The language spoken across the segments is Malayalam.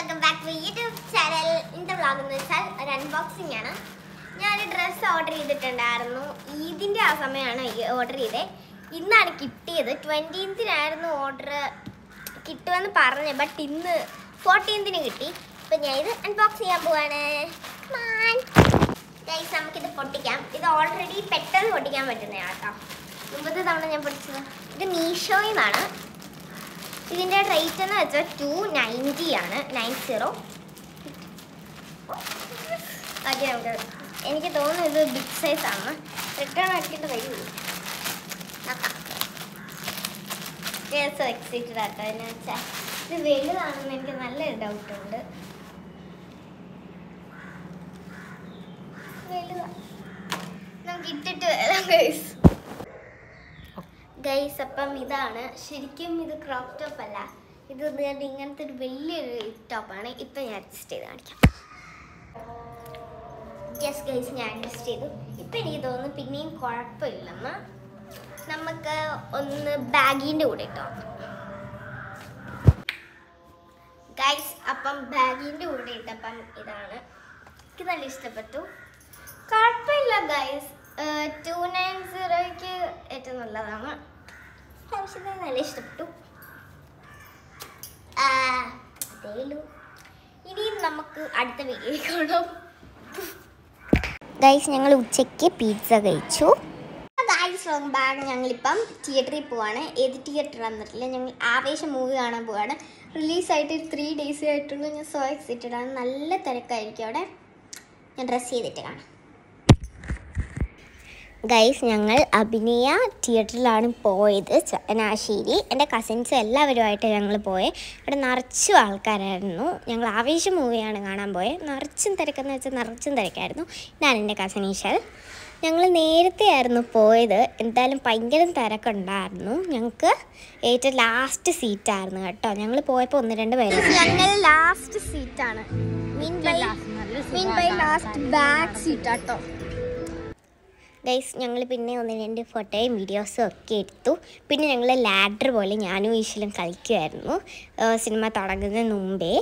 Welcome back to YouTube channel ഇന്നത്തെ വ്ളോഗ് എന്ന് വെച്ചാൽ ഒരു അൺബോക്സിംഗ് ആണ് ഞാനൊരു ഡ്രസ്സ് ഓർഡർ ചെയ്തിട്ടുണ്ടായിരുന്നു ഈദിൻ്റെ ആ സമയമാണ് ഓർഡർ ചെയ്തത് ഇന്നാണ് കിട്ടിയത് ട്വൻറ്റീൻത്തിനായിരുന്നു ഓർഡർ കിട്ടുമെന്ന് പറഞ്ഞത് ബട്ട് ഇന്ന് ഫോർട്ടീൻത്തിന് കിട്ടി ഇപ്പം ഞാൻ ഇത് അൺബോക്സ് ചെയ്യാൻ പോവാണ് ഗൈസ് നമുക്കിത് പൊട്ടിക്കാം ഇത് ഓൾറെഡി പെട്ടെന്ന് പൊട്ടിക്കാൻ പറ്റുന്നതാണ് കേട്ടോ മുമ്പത്തെ തവണ ഞാൻ പൊട്ടിച്ചത് ഇത് മീഷോയിൽ നിന്നാണ് ഇതിൻ്റെ റേറ്റ് എന്ന് വെച്ചാൽ ടു നയൻറ്റി ആണ് നയൻ സീറോ ഓക്കെ നമുക്ക് എനിക്ക് തോന്നുന്നു ഇത് ബിഗ് സൈസ് ആണ് റിട്ടേൺ അടിക്കേണ്ട വരും നോക്കാം സോ എക്സൈറ്റഡ് ആട്ടോ എന്ന് വെച്ചാൽ ഇത് വലുതാണെന്ന് എനിക്ക് നല്ലൊരു ഡൗട്ട് ഉണ്ട് വലുതാ നമുക്ക് ഇട്ടിട്ട് വരാം ഗൈസ് ഗൈസ് അപ്പം ഇതാണ് ശരിക്കും ഇത് ക്രോപ്പ് ടോപ്പ് അല്ല ഇത് ദേ ഇങ്ങനത്തെ ഒരു വലിയൊരു ടോപ്പാണ് ഇപ്പം ഞാൻ അഡ്ജസ്റ്റ് ചെയ്ത് കാണിക്കാം യെസ് ഗൈസ് ഞാൻ അഡ്ജസ്റ്റ് ചെയ്തു ഇപ്പം എനിക്ക് തോന്നുന്നു പിന്നെയും കുഴപ്പമില്ലെന്ന് നമുക്ക് ഒന്ന് ബാഗിൻ്റെ കൂടെ ഇട്ടോ ഗൈസ് അപ്പം ബാഗിൻ്റെ കൂടെ ഇട്ടപ്പം ഇതാണ് എനിക്ക് നല്ല ഇഷ്ടപ്പെട്ടു കുഴപ്പമില്ല ഗൈസ് ടു നയൻ സീറോയ്ക്ക് ഏറ്റവും നല്ലതാണ് ആവശ്യത്തിന് നല്ല ഇഷ്ടപ്പെട്ടു ആ, അതേ ഉള്ളൂ ഇനി നമുക്ക് അടുത്ത വീഡിയോ കാണാം ഗൈസ് ഞങ്ങൾ ഉച്ചയ്ക്ക് പിസ്സ കഴിച്ചു ഗൈസ് ബാഗ് ഞങ്ങളിപ്പം തിയേറ്ററിൽ പോവാണ് ഏത് തിയേറ്റർ വന്നിട്ടില്ല ഞങ്ങൾ ആവേശം മൂവി കാണാൻ പോവാണ് റിലീസായിട്ട് ത്രീ ഡേയ്സ് ആയിട്ടുള്ളൂ ഞാൻ സോ എക്സൈറ്റഡ് ആണ് നല്ല തിരക്കായിരിക്കും അവിടെ ഞാൻ ഡ്രസ്സ് ചെയ്തിട്ട് കാണാം ഗൈസ് ഞങ്ങൾ അഭിനയ തിയേറ്ററിലാണ് പോയത് ചങ്ങനാശ്ശേരി എൻ്റെ കസിൻസ് എല്ലാവരുമായിട്ട് ഞങ്ങൾ പോയി അവിടെ നിറച്ചും ആൾക്കാരായിരുന്നു ഞങ്ങൾ ആവേശം മൂവിയാണ് കാണാൻ പോയത് നിറച്ചും തിരക്കെന്ന് വെച്ചാൽ നിറച്ചും തിരക്കായിരുന്നു ഞാൻ എൻ്റെ കസിൻ ഈശൽ ഞങ്ങൾ നേരത്തെ ആയിരുന്നു പോയത് എന്തായാലും ഭയങ്കര തിരക്കുണ്ടായിരുന്നു ഞങ്ങൾക്ക് ഏറ്റവും ലാസ്റ്റ് സീറ്റായിരുന്നു കേട്ടോ ഞങ്ങൾ പോയപ്പോൾ ഒന്ന് രണ്ട് പേര് ഞങ്ങൾ ലാസ്റ്റ് സീറ്റാണ് mean by mean by last back സീറ്റാട്ടോ ഗൈസ് ഞങ്ങൾ പിന്നെ ഒന്ന് രണ്ട് ഫോട്ടോയും വീഡിയോസും ഒക്കെ എടുത്തു പിന്നെ ഞങ്ങൾ ലാഡർ പോലെ ഞാനും ഈശ്വലും കളിക്കുമായിരുന്നു ഏഹ് സിനിമ തുടങ്ങുന്നതിന് മുമ്പേ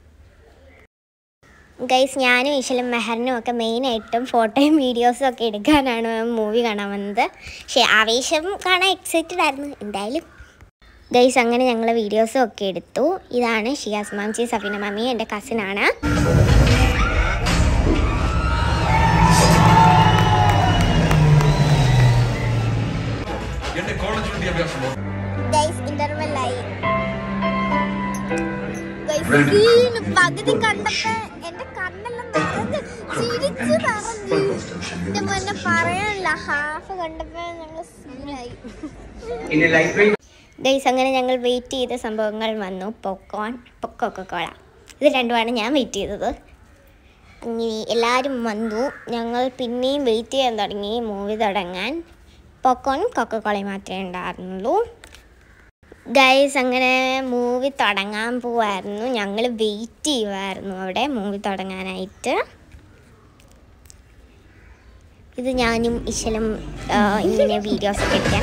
ഗൈസ് ഞാനും ഈശ്വലും മെഹറിനും ഒക്കെ മെയിനായിട്ടും ഫോട്ടോയും വീഡിയോസും ഒക്കെ എടുക്കാനാണ് മൂവി കാണാൻ വന്നത് പക്ഷേ ആവേശം കാണാൻ എക്സൈറ്റഡ് ആയിരുന്നു എന്തായാലും ഗൈസ് അങ്ങനെ ഞങ്ങൾ വീഡിയോസും ഒക്കെ എടുത്തു ഇതാണ് ഷിയാസ് മാംചി സഫീന മാമി എൻ്റെ കസിനാണ് എന്റെ കോളേജ് വിദ്യാഭ്യാസമോ ഗൈസ് ഇന്റർവെല്ലായി Ready? പകുതി കണ്ടപ്പോ എന്റെ കണ്ണെല്ലാം നിറഞ്ഞ് ചിരിച്ചു നിറഞ്ഞു എന്റെ മുന്നേ പറയാനില്ല ഹാഫ് കണ്ടപ്പോ ഞങ്ങൾ സീനായി In a light rain, guys അങ്ങനെ ഞങ്ങൾ വെയിറ്റ് ചെയ്ത സംഭവങ്ങൾ വന്നു പൊക്കോൺ പൊക്കോക്കോള ഇത് രണ്ടുമാണ് ഞാൻ വെയിറ്റ് ചെയ്തത് അങ്ങനെ എല്ലാവരും വന്നു ഞങ്ങൾ പിന്നെയും വെയിറ്റ് ചെയ്യാൻ തുടങ്ങി മൂവി തുടങ്ങാൻ പൊക്കോൺ കൊക്കക്കോളയും മാത്രമേ ഉണ്ടായിരുന്നുള്ളൂ ഗൈസ് അങ്ങനെ മൂവി തുടങ്ങാൻ പോവായിരുന്നു ഞങ്ങൾ വെയിറ്റ് ചെയ്യുമായിരുന്നു അവിടെ മൂവി തുടങ്ങാനായിട്ട് ഇത് ഞാനും ഇശലും ആ, ഇങ്ങനെ വീഡിയോസ് ഒക്കെ എടുക്കാം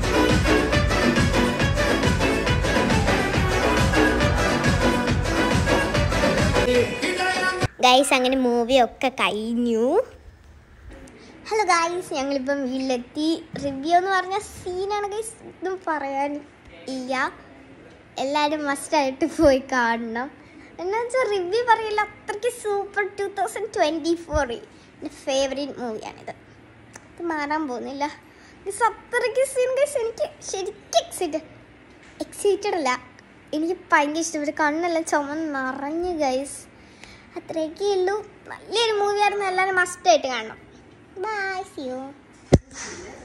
ഗൈസ് അങ്ങനെ മൂവി ഒക്കെ കഴിഞ്ഞു ഹലോ ഗൈസ് ഞങ്ങളിപ്പം വീട്ടിലെത്തി റിവ്യൂ എന്ന് പറഞ്ഞ സീനാണ് ഗൈസ് ഇതും പറയാൻ ഇല്ല എല്ലാവരും മസ്റ്റായിട്ട് പോയി കാണണം എന്നാ വെച്ചാൽ റിവ്യൂ പറയില്ല അത്രയ്ക്ക് super two thousand twenty four എൻ്റെ ഫേവറേറ്റ് മൂവിയാണിത് ഇത് മാറാൻ പോകുന്നില്ല ഗൈസ് അത്രയ്ക്ക് സീൻ ഗൈസ് എനിക്ക് ശരിക്കും എക്സൈറ്റഡ് എക്സൈറ്റഡ് അല്ല എനിക്ക് ഭയങ്കര ഇഷ്ടപ്പെട്ടു കണ്ണെല്ലാം ചുമന്ന് നിറഞ്ഞു ഗൈസ് അത്രയൊക്കെ ഉള്ളൂ നല്ലൊരു മൂവിയായിരുന്നു എല്ലാവരും മസ്റ്റായിട്ട് കാണണം ബൈ സി യു